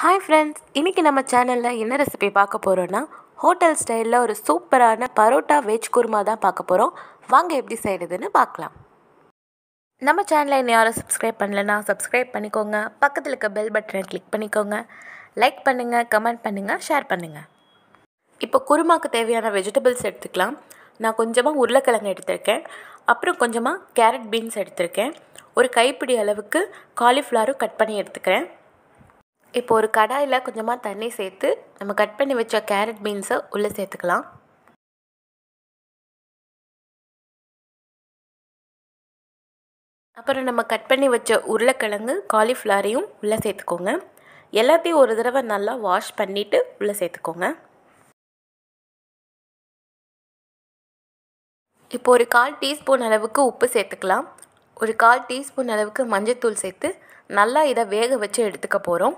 hi friends இன்றைக்கி நம்ம சேனலில் என்ன ரெசிபி பார்க்க போகிறோன்னா ஹோட்டல் ஸ்டைலில் ஒரு சூப்பரான பரோட்டா வெஜ் குருமா தான் பார்க்க போகிறோம் வாங்க எப்படி செய்கிறதுன்னு பார்க்கலாம் நம்ம சேனலை இன்னும் யாரும் சப்ஸ்கிரைப் பண்ணலன்னா சப்ஸ்கிரைப் பண்ணிக்கோங்க பக்கத்தில் இருக்க பெல் பட்டனை கிளிக் பண்ணிக்கோங்க லைக் பண்ணுங்கள் கமெண்ட் பண்ணுங்கள் ஷேர் பண்ணுங்கள் இப்போ குருமாக்கு தேவையான வெஜிடபிள்ஸ் எடுத்துக்கலாம் நான் கொஞ்சமாக உருளைக்கிழங்கு எடுத்திருக்கேன் அப்புறம் கொஞ்சமாக கேரட் பீன்ஸ் எடுத்திருக்கேன் ஒரு கைப்பிடி அளவுக்கு காலிஃப்ளவரும் கட் பண்ணி எடுத்துக்கிறேன் இப்போ ஒரு கடாயில் கொஞ்சமாக தண்ணி சேர்த்து நம்ம கட் பண்ணி வச்ச கேரட் பீன்ஸை உள்ளே சேர்த்துக்கலாம் அப்புறம் நம்ம கட் பண்ணி வச்ச உருளைக்கிழங்கு காலிஃப்ளவரையும் உள்ளே சேர்த்துக்கோங்க எல்லாத்தையும் ஒரு தடவை நல்லா வாஷ் பண்ணிவிட்டு உள்ளே சேர்த்துக்கோங்க இப்போ ஒரு கால் டீஸ்பூன் அளவுக்கு உப்பு சேர்த்துக்கலாம் ஒரு கால் டீஸ்பூன் அளவுக்கு மஞ்சள்தூள் சேர்த்து நல்லா இதை வேக வச்சு எடுத்துக்க போகிறோம்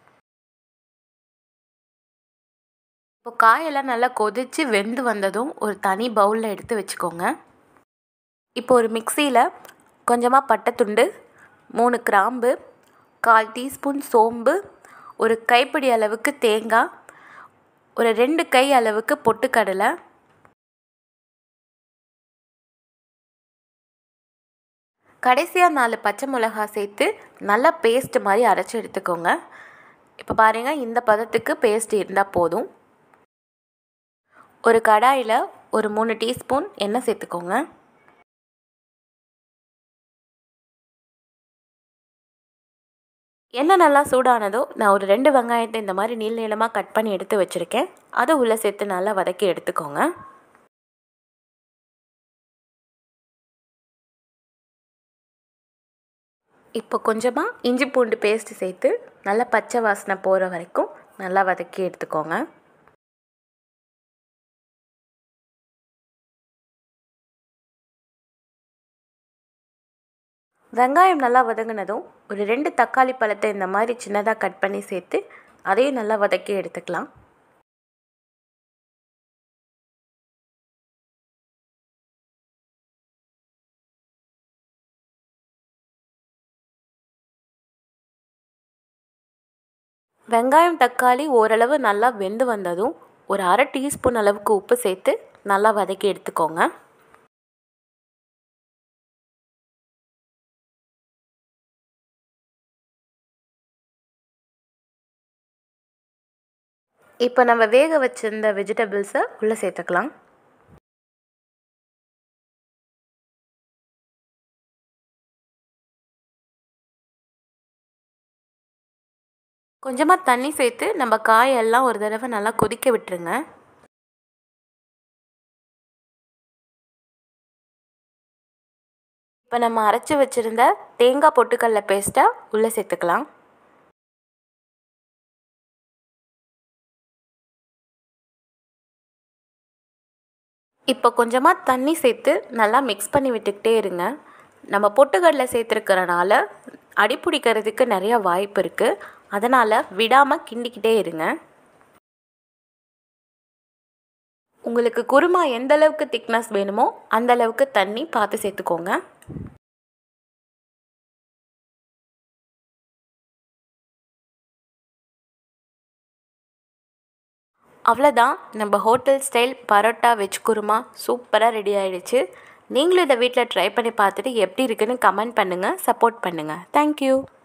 இப்போ காயெல்லாம் நல்லா கொதித்து வெந்து வந்ததும் ஒரு தனி பவுலில் எடுத்து வச்சுக்கோங்க இப்போ ஒரு மிக்சியில் கொஞ்சமாக பட்டைத்துண்டு மூணு கிராம்பு கால் டீஸ்பூன் சோம்பு ஒரு கைப்பிடி அளவுக்கு தேங்காய் ஒரு ரெண்டு கை அளவுக்கு பொட்டுக்கடலை கடைசியாக நாலு பச்சை மிளகா சேர்த்து நல்லா பேஸ்ட் மாதிரி அரைச்சி எடுத்துக்கோங்க இப்போ பாருங்கள் இந்த பதத்துக்கு பேஸ்ட் இருந்தால் போதும் ஒரு கடாயில் ஒரு மூணு டீஸ்பூன் எண்ணெய் சேர்த்துக்கோங்க எண்ணெய் நல்லா சூடானதோ நான் ஒரு ரெண்டு வெங்காயத்தை இந்த மாதிரி நீள நீளமாக கட் பண்ணி எடுத்து வச்சுருக்கேன் அதை உள்ளே சேர்த்து நல்லா வதக்கி எடுத்துக்கோங்க இப்போ கொஞ்சமாக இஞ்சி பூண்டு பேஸ்ட் சேர்த்து நல்லா பச்சை வாசனை போகிற வரைக்கும் நல்லா வதக்கி எடுத்துக்கோங்க வெங்காயம் நல்லா வதங்கினதும் ஒரு ரெண்டு தக்காளி பழத்தை இந்த மாதிரி சின்னதாக கட் பண்ணி சேர்த்து அதையும் நல்லா வதக்கி எடுத்துக்கலாம் வெங்காயம் தக்காளி ஓரளவு நல்லா வெந்து வந்ததும் ஒரு அரை டீஸ்பூன் அளவுக்கு உப்பு சேர்த்து நல்லா வதக்கி எடுத்துக்கோங்க இப்போ நம்ம வேக வச்சிருந்த வெஜிடபிள்ஸை உள்ளே சேர்த்துக்கலாம் கொஞ்சமாக தண்ணி சேர்த்து நம்ம காயெல்லாம் ஒரு தடவை நல்லா கொதிக்க விட்டுருங்க இப்போ நம்ம அரைச்சி வச்சுருந்த தேங்காய் பொட்டுக்கடல பேஸ்ட்டை உள்ளே சேர்த்துக்கலாம் இப்போ கொஞ்சமாக தண்ணி சேர்த்து நல்லா மிக்ஸ் பண்ணி விட்டுக்கிட்டே இருங்க நம்ம பொட்டுக்கடலை சேர்த்துருக்கறனால அடி பிடிக்கிறதுக்கு நிறைய வாய்ப்பு இருக்குது அதனால் விடாமல் கிண்டிக்கிட்டே இருங்க உங்களுக்கு குருமா எந்த அளவுக்கு திக்னஸ் வேணுமோ அந்த அளவுக்கு தண்ணி பார்த்து சேர்த்துக்கோங்க அவ்வளோதான் நம்ம hotel style parotta veg kurma சூப்பராக ரெடி ஆகிடுச்சு நீங்களும் இதை வீட்டில் ட்ரை பண்ணி பார்த்துட்டு எப்படி இருக்குன்னு கமெண்ட் பண்ணுங்கள் சப்போர்ட் பண்ணுங்கள் தேங்க்யூ